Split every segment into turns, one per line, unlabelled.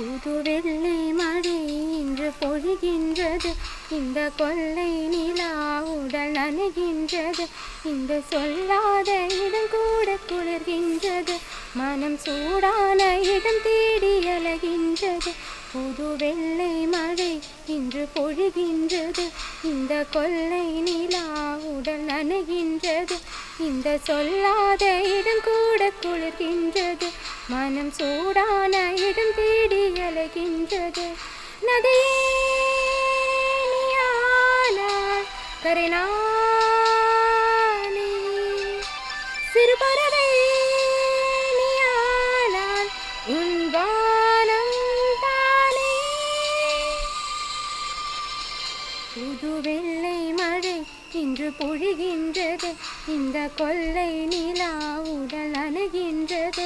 புது வெள்ளை மழை இன்று பொழிகின்றது இந்த கொள்ளை நிலா உடல் நனைகின்றது இந்த சொல்லாத இடம் கூட குளிர்கின்றது மனம் சூடான இடம் தேடி அலைகின்றது புது வெள்ளை மழை இன்று பொழிகின்றது இந்த கொள்ளை நிலா உடல் நனைகின்றது இந்த சொல்லாத இடம் கூட குளிர்கின்றது மனம் சூடான இடம் தேடி அலைகின்றது நதியே நீயானாய், கரை நானே. சிறு பறவை நீயானாய், உன் வானம் தானே புது வெள்ளை மழை இன்று பொழிகின்றது இந்த கொள்ளை நிலா உடல் அணுகின்றது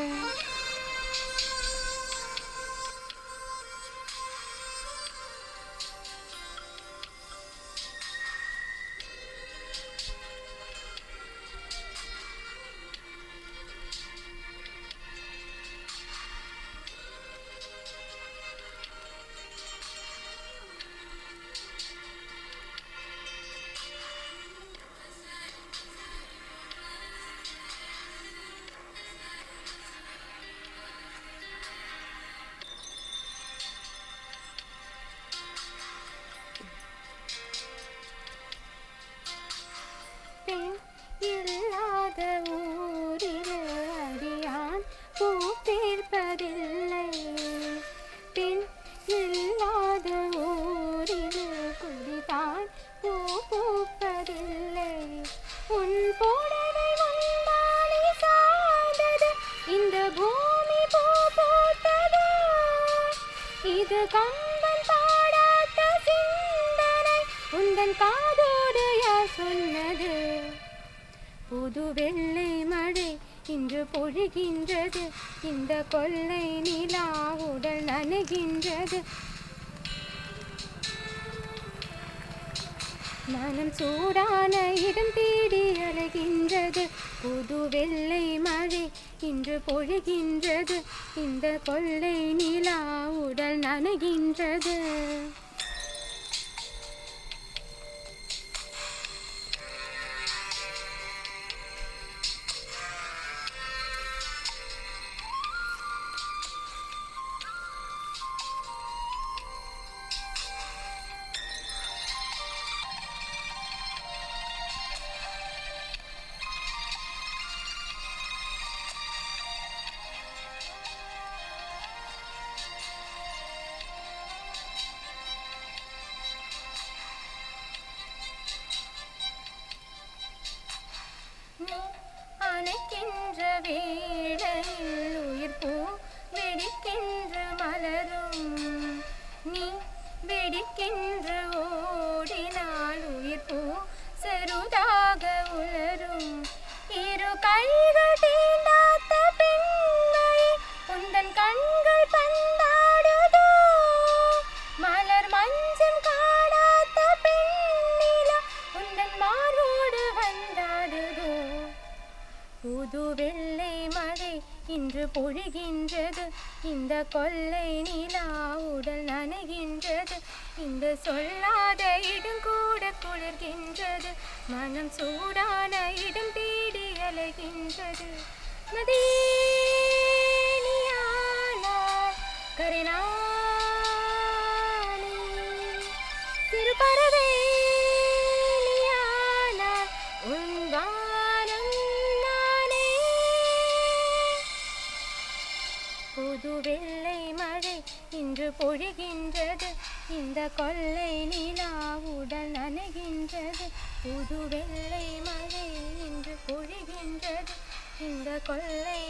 பெண் இல்லாத ஊரில் அடியான் பூ பேர்ப்பதில்லை பெண் இல்லாத ஊரில் குடிதான் பூ பூப்பதில்லை உன் புடவை உண்டாலே சாய்ந்தது இந்த பூமி பூ பூத்தது இது கம்பன் பாடாத சிந்தனை உந்தன் காதோடு யார் சொன்னது புது வெள்ளை மழை இன்று பொழிகின்றது இந்த கொள்ளை நிலா உடல் நனைகின்றது மனம் சூடான இடம் தேடி அலைகின்றது புது வெள்ளை மழை இன்று பொழிகின்றது இந்த கொள்ளை நிலா உடல் நனைகின்றது நீ அணைக்கின்ற வேளையில் உயிர் பூ வெடிக்கின்ற மலரும் நீ வெடிக்கின்ற ஓடினால் உயிர் பூ செருதாக உலரும் இரு கைகள் தீண்டாத்த பெண்மை உந்தன் கண்கள் பந்தாடுதோ மலர் மஞ்சம் காணாத்த பெண்ணிலா உந்தன் மார்போடு வந்தாடுதோ புது வெள்ளை மழை இன்று பொழிகின்றது இந்த கொள்ளை நிலா உடல் நனைகின்றது இந்த சொல்லாத இடம் கூட குளிர்கின்றது மனம் சூடான இடம் தேடி அலைகின்றது நதியானாய், கரைநானே. சிறு பறவை நீயானாய், உன் வானம் நானே. புது வெள்ளை மழை இன்று பொழிகின்றது இந்த கொள்ளை நிலா உடல் நனைகின்றது புது வெள்ளை மழை இன்று பொழிகின்றது இந்த கொள்ளை